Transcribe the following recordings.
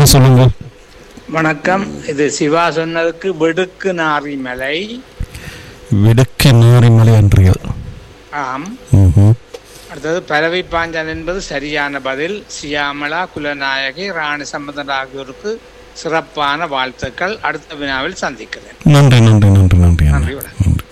சொல்லுங்க வணக்கம் இது சிவா சொன்னதுக்கு வெடுக்கு நாரிமலை விடுக்கு நாரிமலை அன்றியல் ஆம் ம்ஹும். அடுத்தது பறவை பாஞ்சான் என்பது சரியான பதில் சியாமலா குலநாயகி ராணி சம்பந்தன் ஆகியோருக்கு சிறப்பான வாழ்த்துக்கள் அடுத்த வினாவில் சந்திக்கிறேன் நன்றி நன்றி நன்றி நன்றி அண்ணா. நன்றி, வணக்கம். நன்றி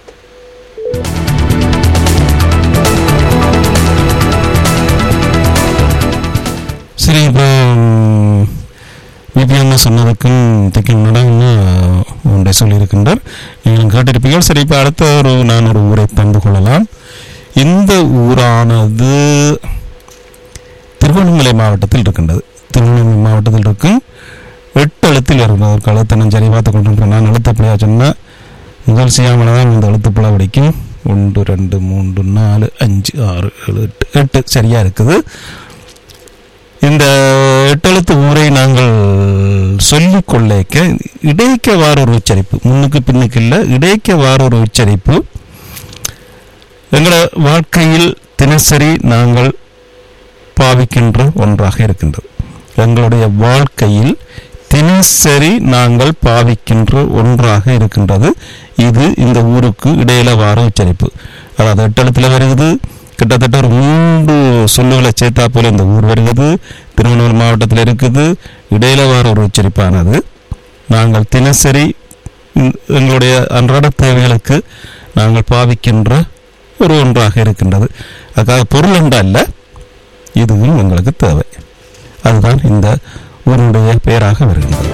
சரி இப்போ விபிஎம்மா சொன்னதுக்கும் திக்கும் நடன்னு ஒன்றை சொல்லியிருக்கின்றார் நீங்கள் கேட்டிருப்பீர்கள் சரி இப்போ அடுத்த ஒரு நான் ஒரு ஊரை பண்பு கொள்ளலாம் இந்த ஊரானது திருவண்ணாமலை மாவட்டத்தில் இருக்கின்றது திருவண்ணாமலை மாவட்டத்தில் இருக்கும் எட்டு எழுத்தில் இருக்கும் ஒரு காலத்தை நான் சரி பார்த்து கொண்டு நான் எழுத்தப்படியா சொன்னால் முதல் செய்யாமல் தான் இந்த எழுத்துப்பிழை பிடிக்கும் ஒன்று ரெண்டு மூன்று நாலு அஞ்சு ஆறு ஏழு எட்டு எட்டு சரியாக இருக்குது இந்த எட்டெழுத்து ஊரை நாங்கள் சொல்லிக் கொள்ளைக்க இடைக்க வார ஒரு உச்சரிப்பு முன்னுக்கு பின்னுக்கு இல்லை இடைக்க வார ஒரு உச்சரிப்பு எங்களோட வாழ்க்கையில் தினசரி நாங்கள் பாவிக்கின்ற ஒன்றாக இருக்கின்றது எங்களுடைய வாழ்க்கையில் தினசரி நாங்கள் பாவிக்கின்ற ஒன்றாக இருக்கின்றது இது இந்த ஊருக்கு இடையில வார உச்சரிப்பு அதாவது எட்டெழுத்தில் வருகிறது கிட்டத்தட்ட ஒரு மூன்று சொல்லுகளை சேர்த்தா போல இந்த ஊர் வருகிறது திருவண்ணாமலை மாவட்டத்தில் இருக்குது இடையில வார ஒரு உச்சரிப்பானது நாங்கள் தினசரி இந்த- எங்களுடைய அன்றாட தேவைகளுக்கு நாங்கள் பாவிக்கின்ற ஒரு ஒன்றாக இருக்கின்றது அதுக்காக பொருள் என்ற அல்ல இதுவும் எங்களுக்கு தேவை அதுதான் இந்த ஊருடைய பெயராக வருகின்றது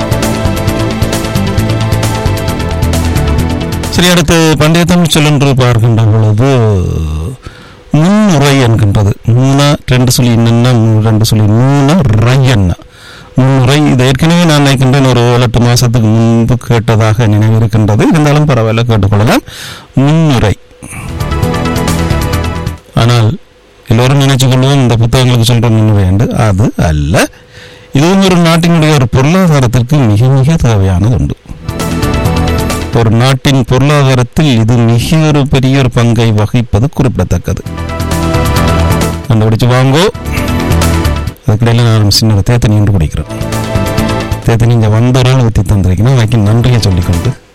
சரி அடுத்து பண்டைய தமிழ் சொல்லென்று பார்க்கின்ற பொழுது முன்னுரை என்கின்றது மூணா ரெண்டு சொல்லி என்னென்ன மூணு ரெண்டு சொல்லி மூணு ரை என்ன முன்னுரை இது ஏற்கனவே நான் நினைக்கின்றேன் ஒரு ஏழு எட்டு மாசத்துக்கு முன்பு கேட்டதாக நினைவிருக்கின்றது இருந்தாலும் பரவாயில்ல கேட்டுக்கொள்ளலாம் முன்னுரை ஆனால் எல்லோரும் நினைச்சு கொள்வோம் இந்த புத்தகங்களுக்கு சொல்ற முன்னுரை என்று அது அல்ல இதுவும் ஒரு நாட்டினுடைய ஒரு பொருளாதாரத்திற்கு மிக மிக தேவையானது உண்டு ஒரு நாட்டின் பொருளாதாரத்தில் இது மிக ஒரு பெரிய ஒரு பங்கை வகிப்பது குறிப்பிடத்தக்கது கண்டுபிடிச்சு வாங்கோ அதுக்கிடையில நான் சின்ன தேத்தனி என்று குடிக்கிறேன் தேத்தனி இங்கே வந்த ஒரு ஆள் ஊற்றி தந்திருக்கேன் அதுக்கு நன்றியை சொல்லிக்கொண்டு